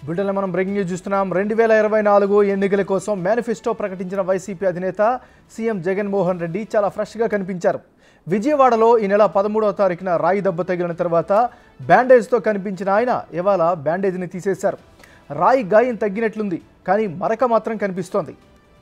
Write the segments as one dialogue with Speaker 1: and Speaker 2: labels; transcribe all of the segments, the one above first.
Speaker 1: బ్రిటన్లో మనం breaking news చూస్తున్నాం రెండు వేల ఇరవై నాలుగు ఎన్నికల కోసం మేనిఫెస్టో ప్రకటించిన వైసీపీ అధినేత సీఎం జగన్మోహన్ రెడ్డి చాలా ఫ్రెష్గా కనిపించారు విజయవాడలో ఈ నెల పదమూడవ తారీఖున రాయి దెబ్బ తగిలిన తర్వాత బ్యాండేజ్తో కనిపించిన ఆయన ఇవాళ బ్యాండేజ్ని తీసేశారు రాయి గాయం తగ్గినట్లుంది కానీ మరక మాత్రం కనిపిస్తోంది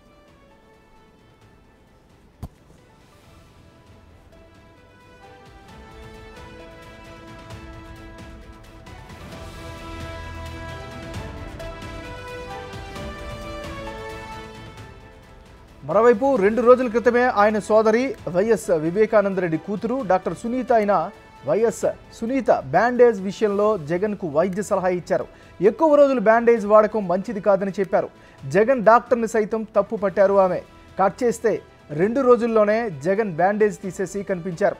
Speaker 1: మరోవైపు రెండు రోజుల క్రితమే ఆయన సోదరి వైఎస్ వివేకానందరెడ్డి కూతురు డాక్టర్ సునీత అయిన వైఎస్ సునీత బ్యాండేజ్ విషయంలో జగన్కు వైద్య సలహా ఇచ్చారు ఎక్కువ రోజులు బ్యాండేజ్ వాడకం మంచిది కాదని చెప్పారు జగన్ డాక్టర్ని సైతం తప్పు పట్టారు ఆమె కట్ చేస్తే రెండు రోజుల్లోనే జగన్ బ్యాండేజ్ తీసేసి కనిపించారు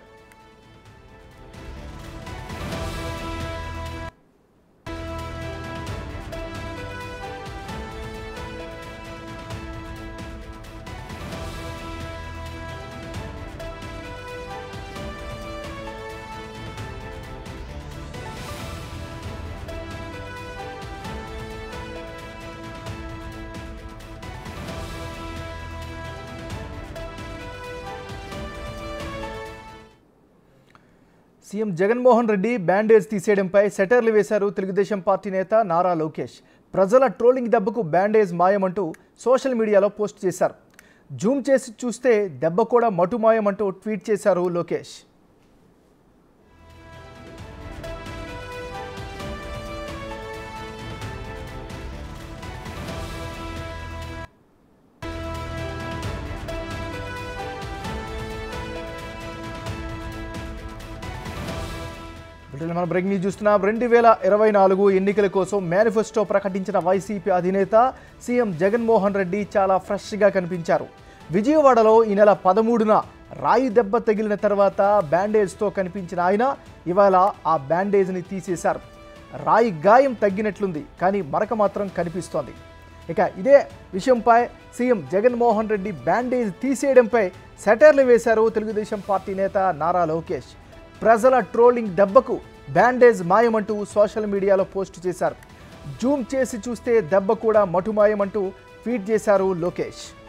Speaker 1: సీఎం జగన్మోహన్ రెడ్డి బ్యాండేజ్ తీసేయడంపై సెటర్లు వేశారు తెలుగుదేశం పార్టీ నేత నారా లోకేష్ ప్రజల ట్రోలింగ్ దెబ్బకు బ్యాండేజ్ మాయమంటూ సోషల్ మీడియాలో పోస్ట్ చేశారు జూమ్ చేసి చూస్తే దెబ్బ కూడా మటుమాయమంటూ ట్వీట్ చేశారు లోకేష్ బ్రిటన్ మనం బ్రేకింగ్ న్యూస్ చూస్తున్నాం రెండు వేల ఇరవై నాలుగు ఎన్నికల కోసం మేనిఫెస్టో ప్రకటించిన వైసీపీ అధినేత సీఎం జగన్మోహన్ రెడ్డి చాలా ఫ్రెష్గా కనిపించారు విజయవాడలో ఈ నెల పదమూడున రాయి దెబ్బ తగిలిన తర్వాత బ్యాండేజ్తో కనిపించిన ఆయన ఇవాళ ఆ బ్యాండేజ్ని తీసేశారు రాయి గాయం తగ్గినట్లుంది కానీ మరక మాత్రం కనిపిస్తోంది ఇక ఇదే విషయంపై సీఎం జగన్మోహన్ రెడ్డి బ్యాండేజ్ తీసేయడంపై సెటర్లు వేశారు తెలుగుదేశం పార్టీ నేత నారా లోకేష్ ప్రజల ట్రోలింగ్ దెబ్బకు బ్యాండేజ్ మాయమంటూ సోషల్ మీడియాలో పోస్ట్ చేశారు జూమ్ చేసి చూస్తే దెబ్బ కూడా మటుమాయమంటూ ట్వీట్ చేశారు లోకేష్